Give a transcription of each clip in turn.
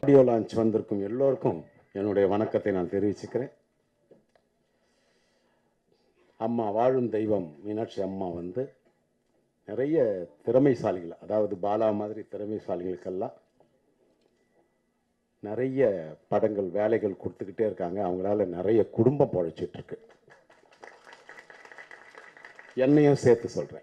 audio launch வந்திருக்கும் எல்லோருக்கும் என்னுடைய வணக்கத்தை நான் தெரிவிச்சுக்கிறேன் அம்மா வாழும் தெய்வம் மீனாட்சி அம்மா வந்து நிறைய திறமைசாலிகள் அதாவது பாலா மாதிரி திறமைசாலிகளுக்கெல்லாம் நிறைய படங்கள் வேலைகள் கொடுத்துக்கிட்டே இருக்காங்க அவங்களால நிறைய குடும்பம் பொழைச்சிட்டு இருக்கு என்னையும் சேர்த்து சொல்றேன்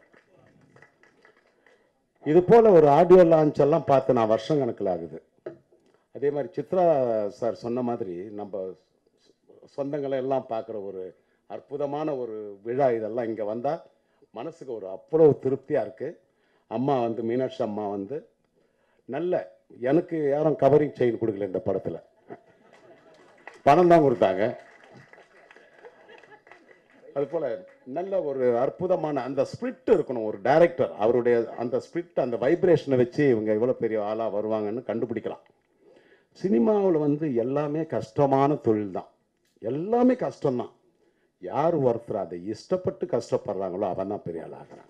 இது போல ஒரு ஆடியோ லான்ச் எல்லாம் பார்த்து நான் வருஷம் கணக்கில் ஆகுது அதே மாதிரி சித்ரா சார் சொன்ன மாதிரி நம்ம சொந்தங்களை எல்லாம் பார்க்குற ஒரு அற்புதமான ஒரு விழா இதெல்லாம் இங்கே வந்தால் மனசுக்கு ஒரு அவ்வளோ திருப்தியாக இருக்குது அம்மா வந்து மீனாட்சி அம்மா வந்து நல்ல எனக்கு யாரும் கவரிங் செயின் கொடுக்கல இந்த படத்தில் பணம் தான் கொடுத்தாங்க அது போல நல்ல ஒரு அற்புதமான அந்த ஸ்பிரிட் இருக்கணும் ஒரு டைரக்டர் அவருடைய அந்த ஸ்பிரிட் அந்த வைப்ரேஷனை வச்சு இவங்க இவ்வளோ பெரிய ஆளாக வருவாங்கன்னு கண்டுபிடிக்கலாம் சினிமாவில் வந்து எல்லாமே கஷ்டமான தொழில் தான் எல்லாமே கஷ்டம்தான் யார் ஒருத்தர் அதை இஷ்டப்பட்டு கஷ்டப்படுறாங்களோ அவன் தான் பெரிய ஆள் ஆகிறான்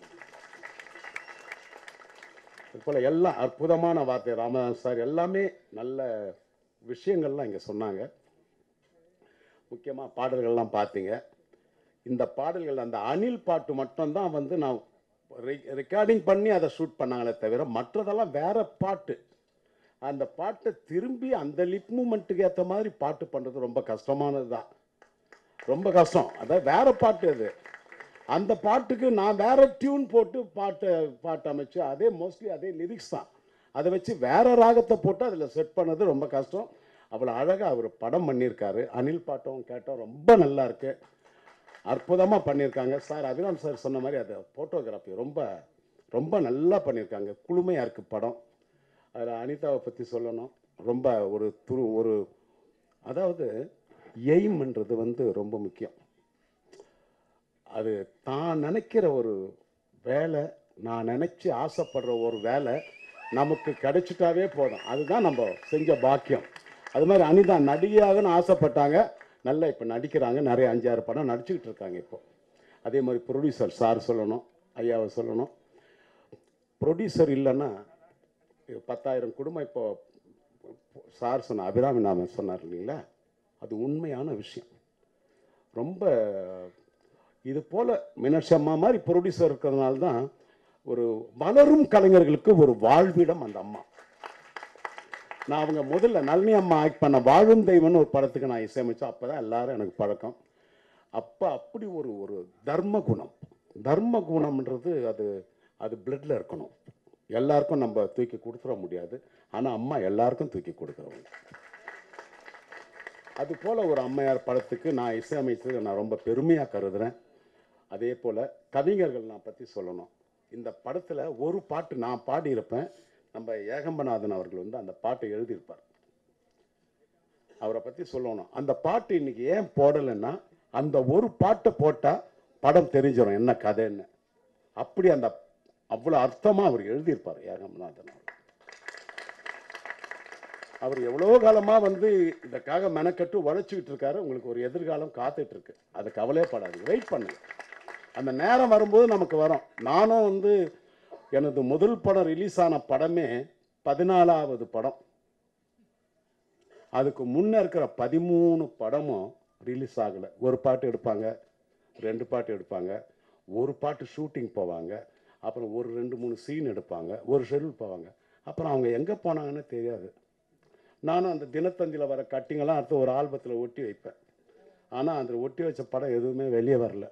அது போல எல்லாம் அற்புதமான வார்த்தை ராமதாஸ் சார் எல்லாமே நல்ல விஷயங்கள்லாம் இங்கே சொன்னாங்க முக்கியமாக பாடல்கள்லாம் பார்த்தீங்க இந்த பாடல்கள் அந்த அனில் பாட்டு மட்டும்தான் வந்து நான் ரெக்கார்டிங் பண்ணி அதை ஷூட் பண்ணாங்களே தவிர மற்றதெல்லாம் வேற பாட்டு அந்த பாட்டை திரும்பி அந்த லிப் மூமெண்ட்டுக்கு ஏற்ற மாதிரி பாட்டு பண்ணுறது ரொம்ப கஷ்டமானது தான் ரொம்ப கஷ்டம் அதான் வேற பாட்டு அது அந்த பாட்டுக்கு நான் வேற டியூன் போட்டு பாட்டு பாட்டு அமைச்சு அதே மோஸ்ட்லி அதே லிரிக்ஸ் தான் அதை வச்சு வேற ராகத்தை போட்டு அதில் செட் பண்ணது ரொம்ப கஷ்டம் அவ்வளோ அழகாக அவர் படம் பண்ணியிருக்காரு அனில் பாட்டும் கேட்டோம் ரொம்ப நல்லா இருக்கு அற்புதமாக பண்ணியிருக்காங்க சார் அபிராம் சார் சொன்ன மாதிரி அது ஃபோட்டோகிராஃபி ரொம்ப ரொம்ப நல்லா பண்ணியிருக்காங்க குளுமையாக இருக்குது படம் அதில் அனிதாவை பற்றி சொல்லணும் ரொம்ப ஒரு துரு ஒரு அதாவது எய்ம்ன்றது வந்து ரொம்ப முக்கியம் அது தான் நினைக்கிற ஒரு வேலை நான் நினச்சி ஆசைப்படுற ஒரு வேலை நமக்கு கிடைச்சிட்டாவே போதும் அதுதான் நம்ம செஞ்ச பாக்கியம் அது மாதிரி அனிதா நடிகையாகன்னு ஆசைப்பட்டாங்க நல்லா இப்போ நடிக்கிறாங்க நிறைய அஞ்சாறு படம் நடிச்சுக்கிட்டு இருக்காங்க இப்போ அதே மாதிரி ப்ரொடியூசர் சார் சொல்லணும் ஐயாவை சொல்லணும் ப்ரொடியூசர் இல்லைன்னா பத்தாயிரம் குடும்பம் இப்போ சார் சொன்ன அபிராமி நாம சொன்னார் இல்லைங்களா அது உண்மையான விஷயம் ரொம்ப இது போல மீனாட்சி அம்மா மாதிரி ப்ரொடியூசர் இருக்கிறதுனால தான் ஒரு வளரும் கலைஞர்களுக்கு ஒரு வாழ்விடம் அந்த அம்மா நான் அவங்க முதல்ல நளினி அம்மா ஆக்ட் பண்ண வாழும் தெய்வம்னு ஒரு படத்துக்கு நான் இசையமைச்சேன் அப்போ தான் எல்லாரும் எனக்கு பழக்கம் அப்போ அப்படி ஒரு ஒரு தர்ம குணம் தர்ம குணம்ன்றது அது அது பிளட்ல இருக்கணும் எல்லாருக்கும் நம்ம தூக்கி கொடுத்துட முடியாது ஆனால் அம்மா எல்லாருக்கும் தூக்கி கொடுக்குறவங்க அது போல ஒரு அம்மையார் படத்துக்கு நான் இசையமைத்தது நான் ரொம்ப பெருமையாக கருதுறேன் அதே போல கவிஞர்கள் நான் பற்றி சொல்லணும் இந்த படத்தில் ஒரு பாட்டு நான் பாடியிருப்பேன் நம்ம ஏகம்பநாதன் அவர்கள் வந்து அந்த பாட்டை எழுதியிருப்பார் அவரை பற்றி சொல்லணும் அந்த பாட்டு இன்னைக்கு ஏன் போடலைன்னா அந்த ஒரு பாட்டை போட்டால் படம் தெரிஞ்சிடும் என்ன கதைன்னு அப்படி அந்த அவ்வளோ அர்த்தமாக அவர் எழுதியிருப்பார் ஏகம்பநாதன் அவர் அவர் எவ்வளோ காலமாக வந்து இதற்காக மெனக்கட்டு உழைச்சிக்கிட்டு இருக்காரு உங்களுக்கு ஒரு எதிர்காலம் காத்துட்டு இருக்கு அது கவலையப்படாது வெயிட் பண்ணுங்க அந்த நேரம் வரும்போது நமக்கு வரும் நானும் வந்து எனது முதல் படம் ரிலீஸ் ஆன படமே பதினாலாவது படம் அதுக்கு முன்ன இருக்கிற பதிமூணு படமும் ரிலீஸ் ஆகலை ஒரு பாட்டு எடுப்பாங்க ரெண்டு பாட்டு எடுப்பாங்க ஒரு பாட்டு ஷூட்டிங் போவாங்க அப்புறம் ஒரு ரெண்டு மூணு சீன் எடுப்பாங்க ஒரு ஷெட்யூல் போவாங்க அப்புறம் அவங்க எங்கே போனாங்கன்னு தெரியாது நானும் அந்த தினத்தந்தியில் வர கட்டிங்கெல்லாம் அடுத்து ஒரு ஆல்பத்தில் ஒட்டி வைப்பேன் ஆனால் அந்த ஒட்டி வச்ச படம் எதுவுமே வெளியே வரல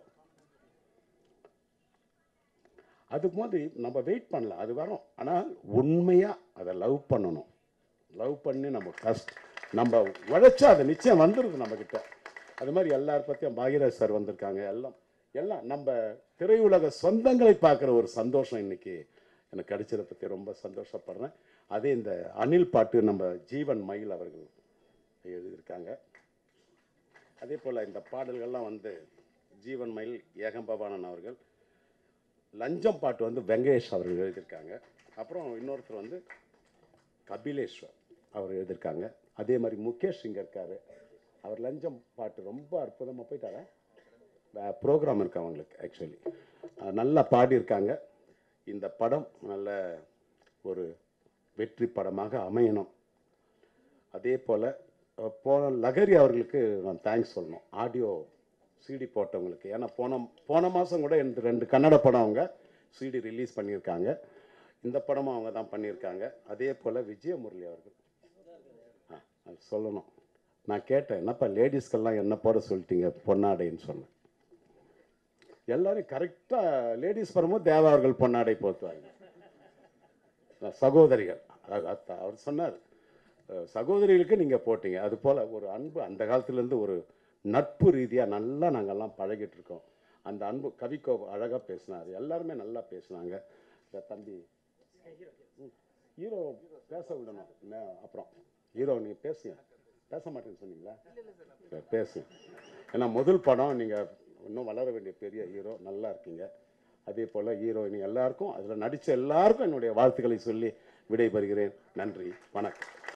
அதுக்கு போது நம்ம வெயிட் பண்ணலாம் அது வரும் ஆனால் உண்மையாக அதை லவ் பண்ணணும் லவ் பண்ணி நம்ம கஷ்ட நம்ம உழைச்சா அது நிச்சயம் வந்துடுது நம்மக்கிட்ட அது மாதிரி எல்லார் பற்றியும் பாகிராஜ் சார் வந்திருக்காங்க எல்லாம் எல்லாம் நம்ம திரையுலக சொந்தங்களை பார்க்குற ஒரு சந்தோஷம் இன்னைக்கு எனக்கு கிடைச்சதை பற்றி ரொம்ப சந்தோஷப்படுறேன் அதே இந்த அனில் பாட்டு நம்ம ஜீவன் மயில் அவர்கள் எழுதியிருக்காங்க அதே போல் இந்த பாடல்கள்லாம் வந்து ஜீவன் மயில் ஏகம்பவானன் அவர்கள் லஞ்சம் பாட்டு வந்து வெங்கடேஷ் அவர்கள் எழுதியிருக்காங்க அப்புறம் இன்னொருத்தர் வந்து கபிலேஸ்வர் அவர் எழுதியிருக்காங்க அதே மாதிரி முகேஷ் இங்கே இருக்காரு அவர் லஞ்சம் பாட்டு ரொம்ப அற்புதமாக போயிட்டாரா ப்ரோக்ராம் இருக்கு அவங்களுக்கு ஆக்சுவலி நல்லா பாடியிருக்காங்க இந்த படம் நல்ல ஒரு வெற்றி படமாக அமையணும் அதே போல் போன லகரி அவர்களுக்கு நான் தேங்க்ஸ் சொல்லணும் ஆடியோ சிடி போட்டவங்களுக்கு ஏன்னா போன போன மாதம் கூட எனக்கு ரெண்டு கன்னட படம் அவங்க சிடி ரிலீஸ் பண்ணியிருக்காங்க இந்த படமும் அவங்க தான் பண்ணியிருக்காங்க அதே போல் விஜயமுரளி அவர்கள் ஆ அது சொல்லணும் நான் கேட்டேன் என்னப்பா லேடிஸ்க்கெல்லாம் என்ன போட சொல்லிட்டீங்க பொன்னாடைன்னு சொன்னேன் எல்லாரும் கரெக்டாக லேடிஸ் வரும்போது தேவா அவர்கள் பொன்னாடை போத்துவாங்க சகோதரிகள் அ- அத்த- அவர் சொன்னார் அஹ், சகோதரிகளுக்கு நீங்கள் போட்டீங்க அது போல் ஒரு அன்பு அந்த காலத்துலேருந்து ஒரு நட்பு ரீதியாக நல்லா நாங்கள்லாம் பழகிட்டு இருக்கோம் அந்த அன்பு கவிக்கோ அழகாக பேசினார் எல்லாருமே நல்லா பேசினாங்க இந்த தம்பி ம், ஹீரோ பேச விடணும் என்ன, அப்புறம் ஹீரோ நீங்கள் பேசுங்க பேச மாட்டேன்னு சொன்னீங்களா சரி, பேசுங்க ஏன்னா முதல் படம் நீங்கள் இன்னும் வளர வேண்டிய பெரிய ஹீரோ நல்லா இருக்கீங்க அதே போல் ஹீரோயினி எல்லாருக்கும் அதில் நடித்த எல்லாருக்கும் என்னுடைய வாழ்த்துக்களை சொல்லி விடைபெறுகிறேன் நன்றி வணக்கம்